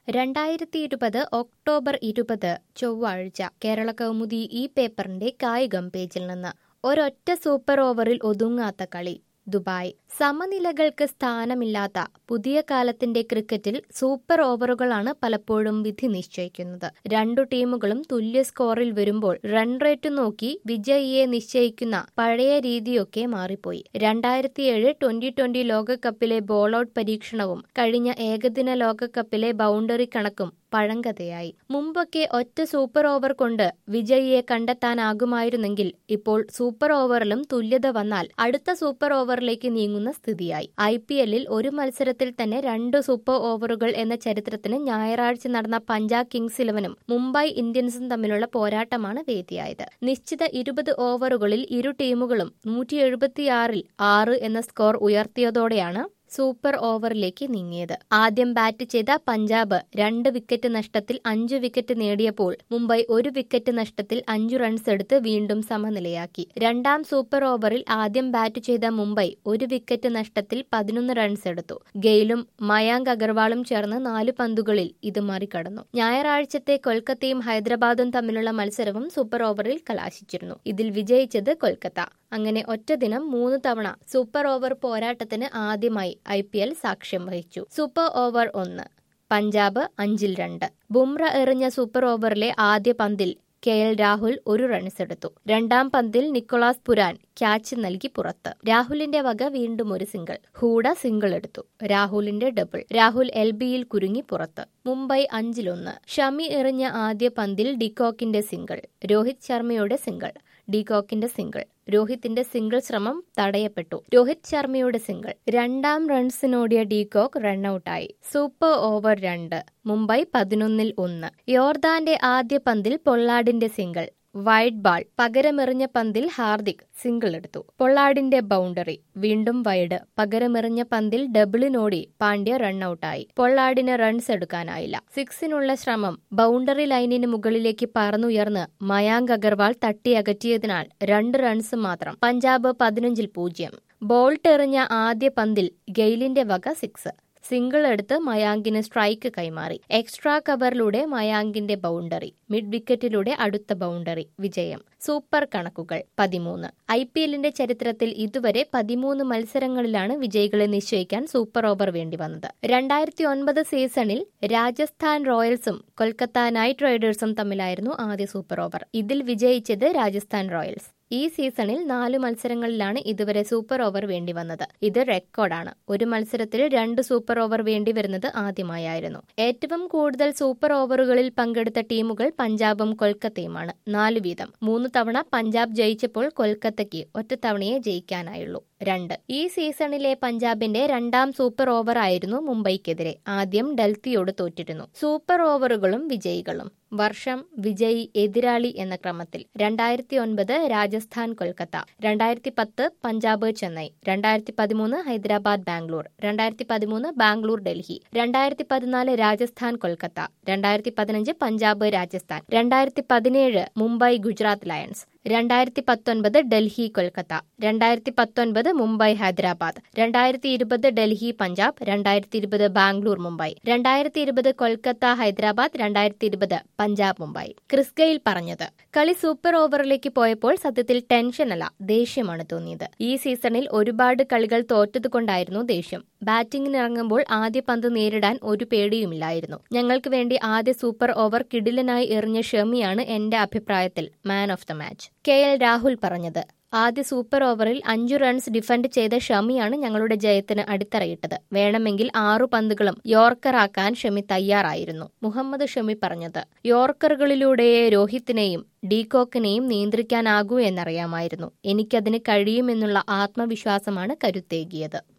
രണ്ടായിരത്തി ഇരുപത് ഒക്ടോബർ ഇരുപത് ചൊവ്വാഴ്ച കേരള കൗമുദി ഈ പേപ്പറിന്റെ കായികം പേജിൽ നിന്ന് ഒരൊറ്റ സൂപ്പർ ഓവറിൽ ഒതുങ്ങാത്ത കളി ദുബായ് സമനിലകൾക്ക് സ്ഥാനമില്ലാത്ത പുതിയ കാലത്തിന്റെ ക്രിക്കറ്റിൽ സൂപ്പർ ഓവറുകളാണ് പലപ്പോഴും വിധി നിശ്ചയിക്കുന്നത് രണ്ടു ടീമുകളും തുല്യ സ്കോറിൽ വരുമ്പോൾ റൺ റേറ്റ് നോക്കി വിജയിയെ നിശ്ചയിക്കുന്ന പഴയ രീതിയൊക്കെ മാറിപ്പോയി രണ്ടായിരത്തിയേഴ് ട്വന്റി ട്വന്റി ലോകകപ്പിലെ ബോൾ ഔട്ട് പരീക്ഷണവും കഴിഞ്ഞ ഏകദിന ലോകകപ്പിലെ ബൗണ്ടറി കണക്കും പഴങ്കഥയായി മുമ്പൊക്കെ ഒറ്റ സൂപ്പർ ഓവർ കൊണ്ട് വിജയിയെ കണ്ടെത്താനാകുമായിരുന്നെങ്കിൽ ഇപ്പോൾ സൂപ്പർ ഓവറിലും തുല്യത വന്നാൽ അടുത്ത സൂപ്പർ ഓവറിലേക്ക് നീങ്ങുന്ന സ്ഥിതിയായി ഐ പി എല്ലിൽ ഒരു മത്സരത്തിൽ തന്നെ രണ്ട് സൂപ്പർ ഓവറുകൾ എന്ന ചരിത്രത്തിന് ഞായറാഴ്ച നടന്ന പഞ്ചാബ് കിങ്സ് ഇലവനും മുംബൈ ഇന്ത്യൻസും തമ്മിലുള്ള പോരാട്ടമാണ് വേദിയായത് നിശ്ചിത ഇരുപത് ഓവറുകളിൽ ഇരു ടീമുകളും നൂറ്റി എഴുപത്തിയാറിൽ ആറ് എന്ന സ്കോർ ഉയർത്തിയതോടെയാണ് സൂപ്പർ ഓവറിലേക്ക് നീങ്ങിയത് ആദ്യം ബാറ്റ് ചെയ്ത പഞ്ചാബ് രണ്ട് വിക്കറ്റ് നഷ്ടത്തിൽ അഞ്ചു വിക്കറ്റ് നേടിയപ്പോൾ മുംബൈ ഒരു വിക്കറ്റ് നഷ്ടത്തിൽ അഞ്ചു റൺസ് എടുത്ത് വീണ്ടും സമനിലയാക്കി രണ്ടാം സൂപ്പർ ഓവറിൽ ആദ്യം ബാറ്റ് ചെയ്ത മുംബൈ ഒരു വിക്കറ്റ് നഷ്ടത്തിൽ പതിനൊന്ന് റൺസ് എടുത്തു ഗെയിലും മയാങ്ക് അഗർവാളും ചേർന്ന് നാല് പന്തുകളിൽ ഇത് മറികടന്നു ഞായറാഴ്ചത്തെ കൊൽക്കത്തയും ഹൈദരാബാദും തമ്മിലുള്ള മത്സരവും സൂപ്പർ ഓവറിൽ കലാശിച്ചിരുന്നു ഇതിൽ വിജയിച്ചത് കൊൽക്കത്ത അങ്ങനെ ഒറ്റ ദിനം മൂന്ന് തവണ സൂപ്പർ ഓവർ പോരാട്ടത്തിന് ആദ്യമായി ഐ പി എൽ സാക്ഷ്യം വഹിച്ചു സൂപ്പർ ഓവർ ഒന്ന് പഞ്ചാബ് അഞ്ചിൽ രണ്ട് ബുംറ എറിഞ്ഞ സൂപ്പർ ഓവറിലെ ആദ്യ പന്തിൽ കെ എൽ രാഹുൽ ഒരു റൺസ് എടുത്തു രണ്ടാം പന്തിൽ നിക്കോളാസ് പുരാൻ ക്യാച്ച് നൽകി പുറത്ത് രാഹുലിന്റെ വക വീണ്ടും ഒരു സിംഗിൾ ഹൂഡ സിംഗിൾ എടുത്തു രാഹുലിന്റെ ഡബിൾ രാഹുൽ എൽ ബിയിൽ കുരുങ്ങി പുറത്ത് മുംബൈ അഞ്ചിലൊന്ന് ഷമി എറിഞ്ഞ ആദ്യ പന്തിൽ ഡിക്കോക്കിന്റെ സിംഗിൾ രോഹിത് ശർമ്മയുടെ സിംഗിൾ ഡികോക്കിന്റെ സിംഗിൾ രോഹിത്തിന്റെ സിംഗിൾ ശ്രമം തടയപ്പെട്ടു രോഹിത് ശർമ്മയുടെ സിംഗിൾ രണ്ടാം റൺസിനോടിയ ഡീകോക്ക് റണ്ണൌട്ടായി സൂപ്പർ ഓവർ രണ്ട് മുംബൈ പതിനൊന്നിൽ ഒന്ന് യോർദാന്റെ ആദ്യ പന്തിൽ പൊള്ളാഡിന്റെ സിംഗിൾ വൈഡ് ബാൾ പകരമെറിഞ്ഞ പന്തിൽ ഹാർദിക് സിംഗിൾ എടുത്തു പൊള്ളാഡിന്റെ ബൗണ്ടറി വീണ്ടും വൈഡ് പകരമെറിഞ്ഞ പന്തിൽ ഡബിളിനോടി പാണ്ഡ്യ റണ്ണൌട്ടായി പൊള്ളാഡിന് റൺസ് എടുക്കാനായില്ല സിക്സിനുള്ള ശ്രമം ബൗണ്ടറി ലൈനിന് മുകളിലേക്ക് പറന്നുയർന്ന് മയാങ്ക് അഗർവാൾ തട്ടിയകറ്റിയതിനാൽ രണ്ട് റൺസ് മാത്രം പഞ്ചാബ് പതിനഞ്ചിൽ പൂജ്യം ബോൾട്ട് എറിഞ്ഞ ആദ്യ പന്തിൽ ഗെയിലിന്റെ വക സിക്സ് സിംഗിൾ എടുത്ത് മയാങ്കിന് സ്ട്രൈക്ക് കൈമാറി എക്സ്ട്രാ കവറിലൂടെ മയാങ്കിന്റെ ബൗണ്ടറി മിഡ് വിക്കറ്റിലൂടെ അടുത്ത ബൗണ്ടറി വിജയം സൂപ്പർ കണക്കുകൾ പതിമൂന്ന് ഐ പി എല്ലിന്റെ ചരിത്രത്തിൽ ഇതുവരെ പതിമൂന്ന് മത്സരങ്ങളിലാണ് വിജയികളെ നിശ്ചയിക്കാൻ സൂപ്പർ ഓവർ വേണ്ടി വന്നത് രണ്ടായിരത്തി ഒൻപത് സീസണിൽ രാജസ്ഥാൻ റോയൽസും കൊൽക്കത്ത നൈറ്റ് റൈഡേഴ്സും തമ്മിലായിരുന്നു ആദ്യ സൂപ്പർ ഓവർ ഇതിൽ വിജയിച്ചത് രാജസ്ഥാൻ റോയൽസ് ഈ സീസണിൽ നാല് മത്സരങ്ങളിലാണ് ഇതുവരെ സൂപ്പർ ഓവർ വേണ്ടി വന്നത് ഇത് റെക്കോർഡാണ് ഒരു മത്സരത്തിൽ രണ്ട് സൂപ്പർ ഓവർ വേണ്ടി വരുന്നത് ആദ്യമായായിരുന്നു ഏറ്റവും കൂടുതൽ സൂപ്പർ ഓവറുകളിൽ പങ്കെടുത്ത ടീമുകൾ പഞ്ചാബും കൊൽക്കത്തയുമാണ് നാല് വീതം മൂന്ന് തവണ പഞ്ചാബ് ജയിച്ചപ്പോൾ കൊൽക്കത്തയ്ക്ക് ഒറ്റ തവണയെ ജയിക്കാനായുള്ളൂ രണ്ട് ഈ സീസണിലെ പഞ്ചാബിന്റെ രണ്ടാം സൂപ്പർ ഓവർ ആയിരുന്നു മുംബൈക്കെതിരെ ആദ്യം ഡൽഹിയോട് തോറ്റിരുന്നു സൂപ്പർ ഓവറുകളും വിജയികളും വർഷം വിജയി എതിരാളി എന്ന ക്രമത്തിൽ രണ്ടായിരത്തി ഒൻപത് രാജസ്ഥാൻ കൊൽക്കത്ത രണ്ടായിരത്തി പത്ത് പഞ്ചാബ് ചെന്നൈ രണ്ടായിരത്തി പതിമൂന്ന് ഹൈദരാബാദ് ബാംഗ്ലൂർ രണ്ടായിരത്തി പതിമൂന്ന് ബാംഗ്ലൂർ ഡൽഹി രണ്ടായിരത്തി പതിനാല് രാജസ്ഥാൻ കൊൽക്കത്ത രണ്ടായിരത്തി പതിനഞ്ച് പഞ്ചാബ് രാജസ്ഥാൻ രണ്ടായിരത്തി പതിനേഴ് മുംബൈ ഗുജറാത്ത് ലയൺസ് രണ്ടായിരത്തി പത്തൊൻപത് ഡൽഹി കൊൽക്കത്ത രണ്ടായിരത്തി പത്തൊൻപത് മുംബൈ ഹൈദരാബാദ് രണ്ടായിരത്തി ഇരുപത് ഡൽഹി പഞ്ചാബ് രണ്ടായിരത്തി ഇരുപത് ബാംഗ്ലൂർ മുംബൈ രണ്ടായിരത്തി ഇരുപത് കൊൽക്കത്ത ഹൈദരാബാദ് രണ്ടായിരത്തി ഇരുപത് പഞ്ചാബ് മുംബൈ ക്രിസ് ഗെയിൽ പറഞ്ഞത് കളി സൂപ്പർ ഓവറിലേക്ക് പോയപ്പോൾ സത്യത്തിൽ ടെൻഷനല്ല ദേഷ്യമാണ് തോന്നിയത് ഈ സീസണിൽ ഒരുപാട് കളികൾ തോറ്റതുകൊണ്ടായിരുന്നു ദേഷ്യം ബാറ്റിംഗിന് ഇറങ്ങുമ്പോൾ ആദ്യ പന്ത് നേരിടാൻ ഒരു പേടിയുമില്ലായിരുന്നു ഞങ്ങൾക്ക് വേണ്ടി ആദ്യ സൂപ്പർ ഓവർ കിടിലനായി എറിഞ്ഞ ഷമിയാണ് എന്റെ അഭിപ്രായത്തിൽ man of the match K L Rahul പറഞ്ഞത് ആദ്യ സൂപ്പർ ഓവറിൽ അഞ്ചു റൺസ് ഡിഫൻഡ് ചെയ്ത ഷമിയാണ് ഞങ്ങളുടെ ജയത്തിന് അടിത്തറയിട്ടത് വേണമെങ്കിൽ ആറു പന്തുകളും യോർക്കറാക്കാൻ ഷമി തയ്യാറായിരുന്നു മുഹമ്മദ് ഷമി പറഞ്ഞത് യോർക്കറുകളിലൂടെയേ രോഹിത്തിനെയും ഡീകോക്കിനെയും നിയന്ത്രിക്കാനാകൂ എന്നറിയാമായിരുന്നു എനിക്കതിന് കഴിയുമെന്നുള്ള ആത്മവിശ്വാസമാണ് കരുത്തേകിയത്